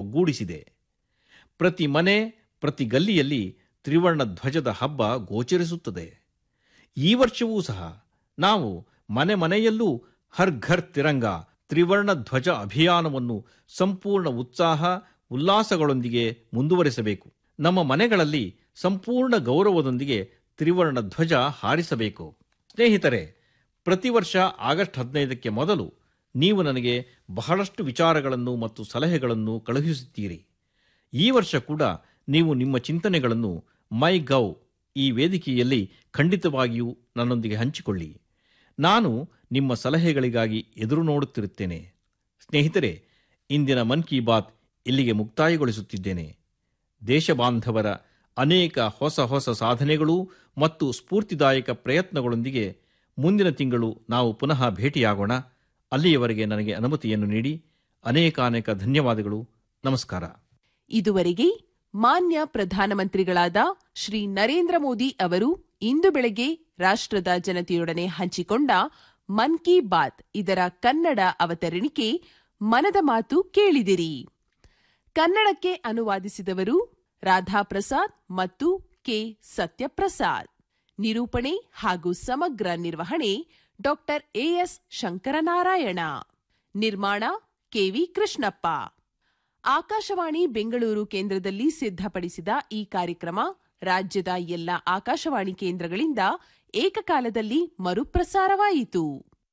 ಒಗ್ಗೂಡಿಸಿದೆ ಪ್ರತಿ ಮನೆ ಪ್ರತಿ ಗಲ್ಲಿಯಲ್ಲಿ ತ್ರಿವರ್ಣ ಧ್ವಜದ ಹಬ್ಬ ಗೋಚರಿಸುತ್ತದೆ ಈ ವರ್ಷವೂ ಸಹ ನಾವು ಮನೆ ಮನೆಯಲ್ಲೂ ಹರ್ ಘರ್ ತಿರಂಗ ತ್ರಿವರ್ಣ ಧ್ವಜ ಅಭಿಯಾನವನ್ನು ಸಂಪೂರ್ಣ ಉತ್ಸಾಹ ಉಲ್ಲಾಸಗಳೊಂದಿಗೆ ಮುಂದುವರಿಸಬೇಕು ನಮ್ಮ ಮನೆಗಳಲ್ಲಿ ಸಂಪೂರ್ಣ ಗೌರವದೊಂದಿಗೆ ತ್ರಿವರ್ಣ ಧ್ವಜ ಹಾರಿಸಬೇಕು ಸ್ನೇಹಿತರೆ ಪ್ರತಿ ವರ್ಷ ಆಗಸ್ಟ್ ಹದಿನೈದಕ್ಕೆ ಮೊದಲು ನೀವು ನನಗೆ ಬಹಳಷ್ಟು ವಿಚಾರಗಳನ್ನು ಮತ್ತು ಸಲಹೆಗಳನ್ನು ಕಳುಹಿಸುತ್ತೀರಿ ಈ ವರ್ಷ ಕೂಡ ನೀವು ನಿಮ್ಮ ಚಿಂತನೆಗಳನ್ನು ಮೈ ಗೌ ಈ ವೇದಿಕೆಯಲ್ಲಿ ಖಂಡಿತವಾಗಿಯೂ ನನ್ನೊಂದಿಗೆ ಹಂಚಿಕೊಳ್ಳಿ ನಾನು ನಿಮ್ಮ ಸಲಹೆಗಳಿಗಾಗಿ ಎದುರು ನೋಡುತ್ತಿರುತ್ತೇನೆ ಸ್ನೇಹಿತರೆ ಇಂದಿನ ಮನ್ ಕಿ ಬಾತ್ ಇಲ್ಲಿಗೆ ಮುಕ್ತಾಯಗೊಳಿಸುತ್ತಿದ್ದೇನೆ ದೇಶ ಬಾಂಧವರ ಅನೇಕ ಹೊಸ ಹೊಸ ಸಾಧನೆಗಳು ಮತ್ತು ಸ್ಫೂರ್ತಿದಾಯಕ ಪ್ರಯತ್ನಗಳೊಂದಿಗೆ ಮುಂದಿನ ತಿಂಗಳು ನಾವು ಪುನಃ ಭೇಟಿಯಾಗೋಣ ಅಲ್ಲಿಯವರೆಗೆ ನನಗೆ ಅನುಮತಿಯನ್ನು ನೀಡಿ ಅನೇಕಾನೇಕ ಧನ್ಯವಾದಗಳು ನಮಸ್ಕಾರ ಇದುವರೆಗೆ ಮಾನ್ಯ ಪ್ರಧಾನಮಂತ್ರಿಗಳಾದ ಶ್ರೀ ನರೇಂದ್ರ ಮೋದಿ ಅವರು ಇಂದು ಬೆಳಗ್ಗೆ ರಾಷ್ಟ್ರದ ಜನತೆಯೊಡನೆ ಹಂಚಿಕೊಂಡ ಮನ್ ಕಿ ಬಾತ್ ಇದರ ಕನ್ನಡ ಅವತರಣಿಕೆ ಮನದ ಮಾತು ಕೇಳಿದಿರಿ ಕನ್ನಡಕ್ಕೆ ಅನುವಾದಿಸಿದವರು ರಾಧಾಪ್ರಸಾದ್ ಮತ್ತು ಕೆ ಸತ್ಯಪ್ರಸಾದ್ ನಿರೂಪಣೆ ಹಾಗೂ ಸಮಗ್ರ ನಿರ್ವಹಣೆ ಡಾಕ್ಟರ್ ಎಎಸ್ ಶಂಕರನಾರಾಯಣ ನಿರ್ಮಾಣ ಕೆವಿ ಕೃಷ್ಣಪ್ಪ ಆಕಾಶವಾಣಿ ಬೆಂಗಳೂರು ಕೇಂದ್ರದಲ್ಲಿ ಸಿದ್ಧಪಡಿಸಿದ ಈ ಕಾರ್ಯಕ್ರಮ ರಾಜ್ಯದ ಎಲ್ಲ ಆಕಾಶವಾಣಿ ಕೇಂದ್ರಗಳಿಂದ ಏಕಕಾಲದಲ್ಲಿ ಮರುಪ್ರಸಾರವಾಯಿತು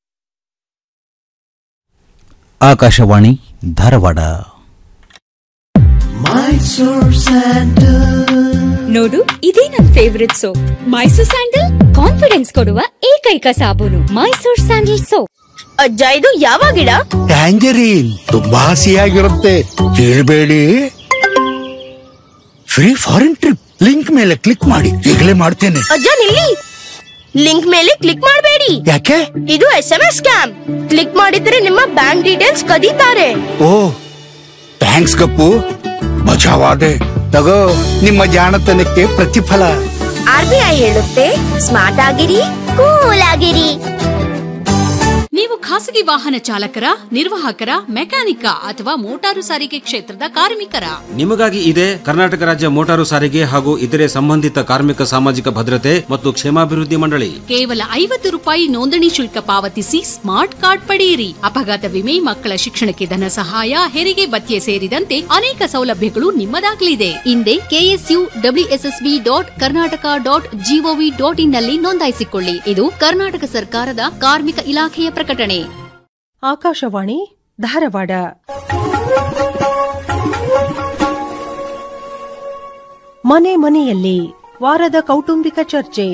ಆಕಾಶವಾಣಿ ಧಾರವಾಡ ನೋಡು ಇದೇ ನನ್ favourite soap Mysore sandal confidence ಕೊಡುವ ಏಕೈಕ ಸಾಬೂನು ಮೈಸೂರ್ ಸ್ಯಾಂಡಲ್ ಸೋಪ್ ಅಜ್ಜ ಇದು ಯಾವ ಗಿಡ ಟ್ಯಾಂಜರೀನ್ ತುಂಬಾ ಹಸಿಯಾಗಿರುತ್ತೆ ಕೇಳಬೇಡಿ ಫ್ರೀ ಫಾರಿನ್ ಟ್ರಿಪ್ ಲಿಂಕ್ ಮೇಲೆ ಕ್ಲಿಕ್ ಮಾಡಿ ಈಗಲೇ ಮಾಡ್ತೇನೆ ಅಜ್ಜ ನಿಲ್ಲಿ ಲಿಂಕ್ ಮೇಲೆ ಕ್ಲಿಕ್ ಮಾಡಬೇಡಿ ಯಾಕೆ ಇದು S M S scam click ಮಾಡಿದ್ರೆ ನಿಮ್ಮ ಬ್ಯಾಂಕ್ ಡೀಟೇಲ್ಸ್ ಕದೀತಾರೆ ಓ ಥ್ಯಾಂಕ್ಸ್ ಗಪ್ಪು ಮಜಾವಾದೆ ತಗೋ ನಿಮ್ಮ ಜಾಣತನಕ್ಕೆ ಪ್ರತಿಫಲ ಆರ್ ಬಿ ಐ ಹೇಳುತ್ತೆ ಸ್ಮಾರ್ಟ್ ಆಗಿರಿ ಕೂಲ್ ಆಗಿರಿ ನೀವು ಖಾಸಗಿ ವಾಹನ ಚಾಲಕರ ನಿರ್ವಾಹಕರ ಮೆಕ್ಯಾನಿಕ ಅಥವಾ ಮೋಟಾರು ಸಾರಿಗೆ ಕ್ಷೇತ್ರದ ಕಾರ್ಮಿಕರ ನಿಮಗಾಗಿ ಇದೆ ಕರ್ನಾಟಕ ರಾಜ್ಯ ಮೋಟಾರು ಸಾರಿಗೆ ಹಾಗೂ ಇತರೆ ಸಂಬಂಧಿತ ಕಾರ್ಮಿಕ ಸಾಮಾಜಿಕ ಭದ್ರತೆ ಮತ್ತು ಕ್ಷೇಮಾಭಿವೃದ್ಧಿ ಮಂಡಳಿ ಕೇವಲ ಐವತ್ತು ರೂಪಾಯಿ ನೋಂದಣಿ ಶುಲ್ಕ ಪಾವತಿಸಿ ಸ್ಮಾರ್ಟ್ ಕಾರ್ಡ್ ಪಡೆಯಿರಿ ಅಪಘಾತ ವಿಮೆ ಮಕ್ಕಳ ಶಿಕ್ಷಣಕ್ಕೆ ಧನ ಸಹಾಯ ಹೆರಿಗೆ ಭತ್ಯೆ ಸೇರಿದಂತೆ ಅನೇಕ ಸೌಲಭ್ಯಗಳು ನಿಮ್ಮದಾಗಲಿದೆ ಹಿಂದೆ KSU WSSB dot Karnataka dot GOV dot in ನಲ್ಲಿ ನೋಂದಾಯಿಸಿಕೊಳ್ಳಿ ಇದು ಕರ್ನಾಟಕ ಸರ್ಕಾರದ ಕಾರ್ಮಿಕ ಇಲಾಖೆಯ ಪ್ರಕಟಣೆ ಆಕಾಶವಾಣಿ ಧಾರವಾಡ ಮನೆ ಮನೆಯಲ್ಲಿ ವಾರದ ಕೌಟುಂಬಿಕ ಚರ್ಚೆ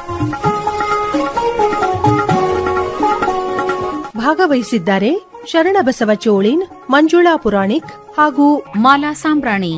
ಭಾಗವಹಿಸಿದ್ದಾರೆ ಶರಣಬಸವ ಚೋಳಿನ್ ಮಂಜುಳಾ ಪುರಾಣಿಕ್ ಹಾಗೂ ಮಾಲಾ ಸಾಂಬ್ರಾಣಿ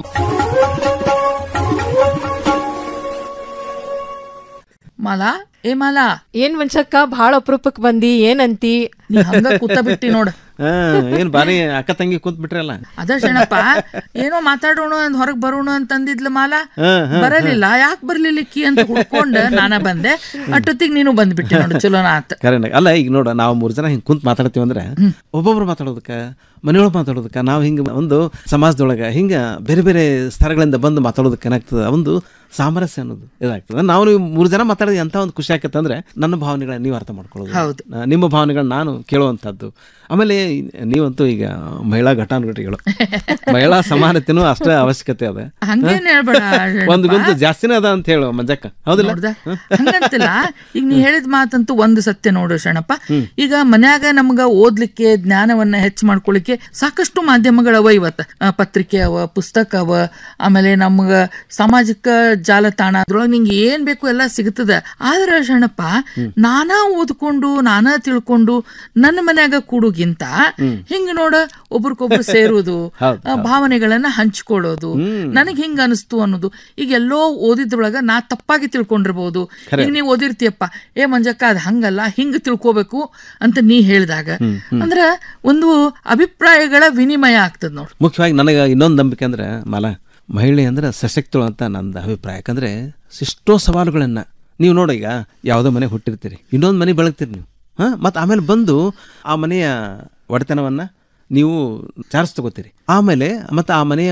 ಮಾಲಾ ಏ ಮಾಲಾ ಏನ್ ಮನ್ಸಕ್ಕ ಭಾಳ ಅಪರೂಪಕ್ ಬಂದಿ ಏನಂತಿ ನೀ ಹಂಗ ಕೂತ ಬಿಟ್ಟಿ ನೋಡ ಏನ್ ಬಾರಿ ಅಕ್ಕ ತಂಗಿ ಕೂತ್ ಬಿಟ್ರಲ್ಲ ಅದ ಶರಣಪ್ಪ ಏನೋ ಮಾತಾಡೋಣ ಅಂತ ಹೊರಗ್ ಬರೋಣ ಅಂತ ಅಂದಿದ್ಲ ಮಾಲಾ ಹಾ, ಹಾ, ಬರಲಿಲ್ಲ ಯಾಕೆ ಬರ್ಲಿಲ್ಲಕ್ಕಿ ಅಂತ ಹುಡ್ಕೊಂಡ್ ನಾನ ಬಂದೆ ಅಷ್ಟೊತ್ತಿಗೆ ನೀನು ಬಂದ್ಬಿಟ್ಟೆ ನೋಡು ಚಲೋನ ಆತ ಕರೆನ ಅಲ್ಲ ಈಗ ನೋಡ ನಾವು ಮೂರ್ ಜನ ಹಿಂಗ್ ಕುಂತ್ ಮಾತಾಡ್ತೀವಿ ಅಂದ್ರೆ ಒಬ್ಬೊಬ್ರು ಮಾತಾಡೋದಕ್ಕ ಮನೆಯೊಳಗೆ ಮಾತಾಡೋದಕ್ಕ ನಾವು ಹಿಂಗ ಒಂದು ಸಮಾಜದೊಳಗ ಹಿಂಗ ಬೇರೆ ಬೇರೆ ಸ್ಥಳಗಳಿಂದ ಬಂದು ಮಾತಾಡೋದಕ್ಕೆ ಏನಾಗ್ತದೆ ಒಂದು ಸಾಮರಸ್ಯ ಅನ್ನೋದು ಇದಾಗ್ತದೆ ನಾವು ನೀವು ಮೂರು ಜನ ಮಾತಾಡಿದ ಎಂತ ಒಂದು ಖುಷಿ ಆಕತ್ತೆ ಅಂದ್ರೆ ನನ್ನ ಭಾವನೆಗಳನ್ನ ನೀವು ಅರ್ಥ ಮಾಡ್ಕೊಳ್ಳೋದು ಹೌದು. ಆ, ನಿಮ್ಮ ಭಾವನೆಗಳನ್ನ ನಾನು ಕೇಳುವಂಥದ್ದು ಆಮೇಲೆ ನೀವಂತೂ ಈಗ ಮಹಿಳಾ ಘಟಾನುಘಟಿಗಳು ಮಹಿಳಾ ಸಮಾನತೆನೂ ಅಷ್ಟೇ ಅವಶ್ಯಕತೆ ಅದ ಹಂಗೇನ್ ಹೇಳ್ಬೇಡ ಒಂದು ಗುಂತು ಜಾಸ್ತಿನೇ ಅದ ಅಂತ ಹೇಳು ಮಂಜಕ್ಕ ಹೌದಿಲ್ಲ ನೋಡ್ದ ಹಂಗಂತಿಲ್ಲ ಈಗ ನೀ ಹೇಳಿದ ಮಾತಂತೂ ಒಂದು ಸತ್ಯ ನೋಡು ಶರಣಪ್ಪ ಈಗ ಮನ್ಯಾಗ ನಮ್ಗ ಓದ್ಲಿಕ್ಕೆ ಜ್ಞಾನವನ್ನ ಹೆಚ್ಚು ಮಾಡ್ಕೊಳಿಕ್ಕೆ ಸಾಕಷ್ಟು ಮಾಧ್ಯಮಗಳವ ಇವತ್ತ ಆ, ಪತ್ರಿಕೆ ಅವ ಪುಸ್ತಕ ಅವ ಆಮೇಲೆ ನಮ್ಗ ಸಾಮಾಜಿಕ ಜಾಲತಾಣ ಅದ್ರೊಳಗೆ ನಿಂಗೆ ಏನ್ ಬೇಕು ಎಲ್ಲ ಸಿಗ್ತದ ಆದ್ರೆ ಶರಣಪ್ಪ ನಾನಾ ಓದ್ಕೊಂಡು ನಾನಾ ತಿಳ್ಕೊಂಡು ನನ್ನ ಮನ್ಯಾಗ ಕೂಡುಗಿಂತ ಹಿಂಗ ನೋಡ ಒಬ್ರಿಗೊಬ್ರು ಸೇರುವುದು ಹೌದು, ಆ, ಭಾವನೆಗಳನ್ನ ಹಂಚ್ಕೊಳ್ಳೋದು ನನಗ್ ಹಿಂಗ ಅನಿಸ್ತು ಅನ್ನೋದು ಈಗ ಎಲ್ಲೋ ಓದಿದ್ರೊಳಗ ನಾ ತಪ್ಪಾಗಿ ತಿಳ್ಕೊಂಡಿರ್ಬೋದು ಈಗ ನೀವ್ ಓದಿರ್ತೀಯಪ್ಪ ಏ ಮಂಜಕ್ಕ ಅದ್ ಹಂಗಲ್ಲ ಹಿಂಗ ತಿಳ್ಕೊಬೇಕು ಅಂತ ನೀ ಹೇಳಿದಾಗ ಅಂದ್ರ ಒಂದು ಅಭಿಪ್ರಾಯಗಳ ವಿನಿಮಯ ಆಗ್ತದ ನೋಡ್ ಮುಖ್ಯವಾಗಿ ನನಗೆ ಇನ್ನೊಂದು ನಂಬಿಕೆ ಅಂದ್ರೆ ಮಾಲ ಮಹಿಳೆ ಅಂದ್ರೆ ಸಶಕ್ತಳು ಅಂತ ನಂದು ಅಭಿಪ್ರಾಯ ಯಾಕಂದ್ರೆ ಎಷ್ಟೋ ಸವಾಲುಗಳನ್ನ ನೀವು ನೋಡಿ ಈಗ ಯಾವುದೋ ಮನೆ ಹುಟ್ಟಿರ್ತೀರಿ ಇನ್ನೊಂದು ಮನೆ ಬೆಳಗ್ತೀರಿ ನೀವು ಹಾಂ ಮತ್ತು ಆಮೇಲೆ ಬಂದು ಆ ಮನೆಯ ಒಡೆತನವನ್ನ ನೀವು ಚಾರ್ಜ್ ತಗೋತೀರಿ ಆಮೇಲೆ ಮತ್ತು ಆ ಮನೆಯ